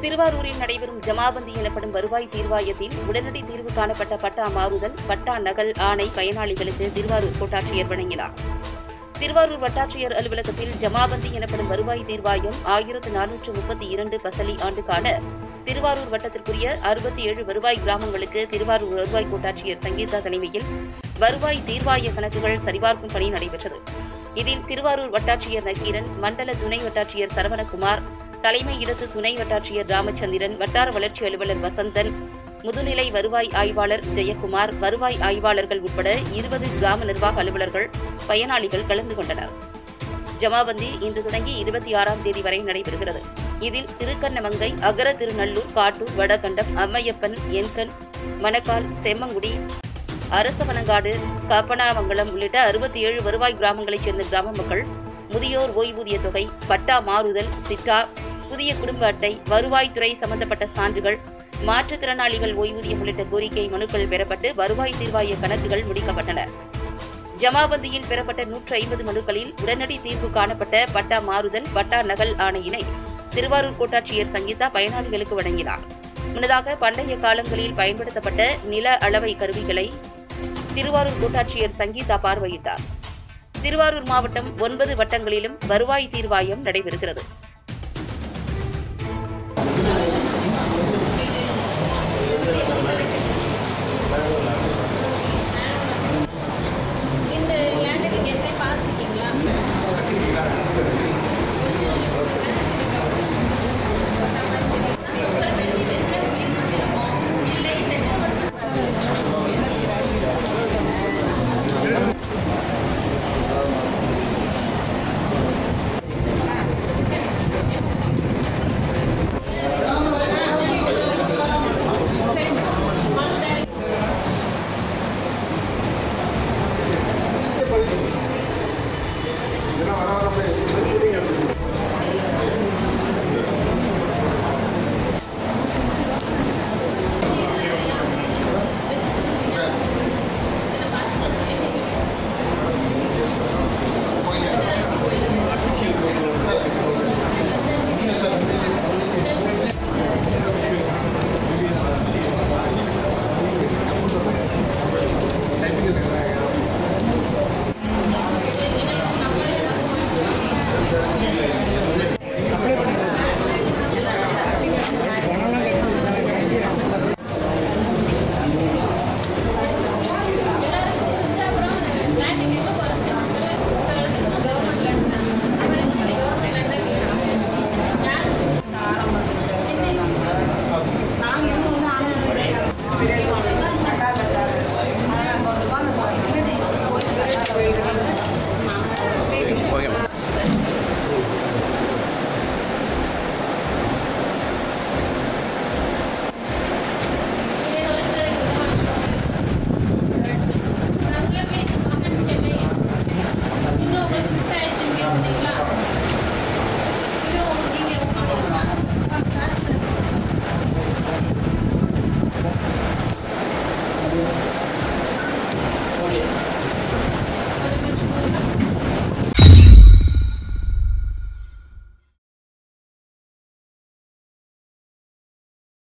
திருவாரூரில் நடைபெறும் ஜமாபந்தி எனப்படும் வருவாய் தீர்வாயத்தில் உடனடி தீர்வு காணப்பட்ட பட்டா மாறுதல் பட்டா நகல் ஆணை பயனாளிகளுக்கு திருவாரூர் கோட்டாட்சியர் வழங்கினார் திருவாரூர் வட்டாட்சியர் அலுவலகத்தில் ஜமாபந்தி எனப்படும் வருவாய் தீர்வாயம் ஆயிரத்து நானூற்று முப்பத்தி இரண்டு பசலி ஆண்டுக்கான திருவாரூர் வட்டத்திற்குரிய அறுபத்தி ஏழு வருவாய் கிராமங்களுக்கு திருவாரூர் வருவாய் கோட்டாட்சியர் சங்கீதா தலைமையில் வருவாய் தீர்வாய கணக்குகள் சரிபார்க்கும் பணி நடைபெற்றது இதில் திருவாரூர் வட்டாட்சியர் நக்கீரன் மண்டல துணை வட்டாட்சியர் சரவணகுமார் தலைமை இடத்து துணை வட்டாட்சியர் ராமச்சந்திரன் வட்டார வளர்ச்சி அலுவலர் வசந்தன் முதுநிலை வருவாய் ஆய்வாளர் ஜெயக்குமார் வருவாய் ஆய்வாளர்கள் உட்பட இருபது கிராம நிர்வாக அலுவலர்கள் பயனாளிகள் கலந்து கொண்டனர் ஜமாபந்தி இன்று தொடங்கி இருபத்தி ஆறாம் தேதி வரை நடைபெறுகிறது இதில் திருக்கண்ணமங்கை அகர திருநல்லூர் காட்டூர் வடகண்டம் அம்மையப்பன் என்கண் மணக்கால் செம்மங்குடி அரசவனங்காடு கப்பனாமங்கலம் உள்ளிட்ட அறுபத்தி ஏழு வருவாய் கிராமங்களைச் சேர்ந்த கிராம மக்கள் முதியோர் ஓய்வூதிய தொகை பட்டா மாறுதல் சிட்டா புதிய குடும்ப அட்டை வருவாய்த்துறை சம்பந்தப்பட்ட சான்றுகள் மாற்றுத்திறனாளிகள் ஓய்வூதியம் உள்ளிட்ட கோரிக்கை மனுக்கள் பெறப்பட்டு வருவாய் தீர்வாய கணக்குகள் முடிக்கப்பட்டன ஜமாபந்தியில் பெறப்பட்ட நூற்று ஐம்பது மனுக்களில் உடனடி தீர்வு காணப்பட்ட பட்டா மாறுதல் பட்டா நகல் ஆணையினை திருவாரூர் கோட்டாட்சியர் சங்கீதா பயனாளிகளுக்கு வழங்கினார் முன்னதாக பண்டைய காலங்களில் பயன்படுத்தப்பட்ட நில அளவை கருவிகளை திருவாரூர் கோட்டாட்சியர் சங்கீதா பார்வையிட்டார் திருவாரூர் மாவட்டம் ஒன்பது வட்டங்களிலும் வருவாய் தீர்வாயம் நடைபெறுகிறது